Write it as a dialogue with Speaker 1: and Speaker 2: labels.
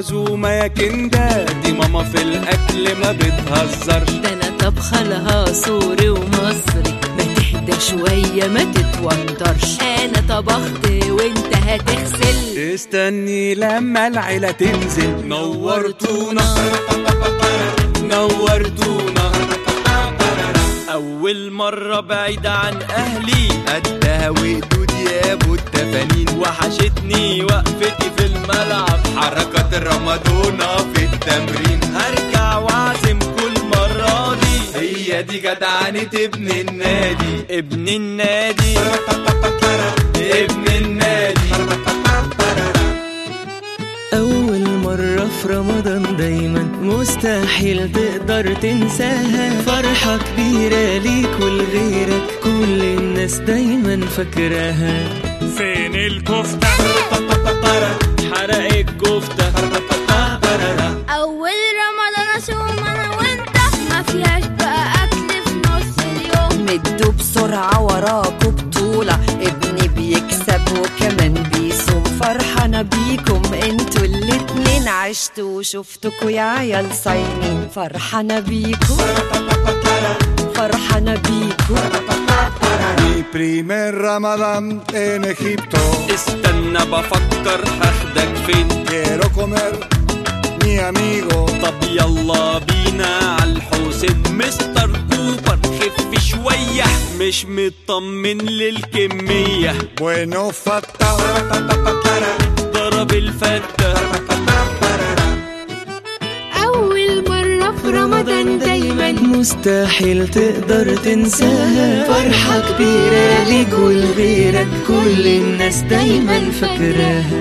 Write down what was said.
Speaker 1: عزومة يا كندا دي ماما في الأكل ما بتهزرش
Speaker 2: ده انا طبخه لها سوري ومصري ما تهدى شويه ما تتوترش انا طبخت وانت هتغسل
Speaker 1: استني لما العيلة تنزل نورتونا نورتونا أول مرة بعيد عن أهلي قدها وقدود يا أبو التفانين وحشتني وقفتي في الملعب حركات الرمادونا في التمرين هرجع وأعزم كل مرة دي هي دي جدعنة ابن النادي ابن النادي ابن النادي
Speaker 2: أول مرة في رمضان دايما مستحيل تقدر تنساها فرحة كبيرة ليك ولغيرك كل الناس دايما فاكراها
Speaker 1: فين الكفتة حرق الكفتة
Speaker 3: أول رمضان أصوم أنا وأنت ما فيهاش بقى أكل في نص اليوم
Speaker 4: مدوا بسرعة وراكوا بطولة ابني بيكسب وكمان بيصوم فرحانة بيكم انتوا الاتنين عشتوا وشفتكوا يا عيال صايمين فرحانة بيكم فرحانة بيكم
Speaker 5: Mi primer Ramadán en Egipto.
Speaker 1: استنى بفكر هاخدك فين
Speaker 5: Quiero comer mi amigo.
Speaker 1: طب يلا بينا عالحسين مستر كوبر خف شوية مش مطمن للكمية
Speaker 5: Bueno, fatal.
Speaker 1: ضرب الفتة
Speaker 3: أول مرة في رمضان دايما
Speaker 2: مستحيل تقدر تنساها فرحة كبيرة ليك ولغيرك كل الناس دايما فاكراها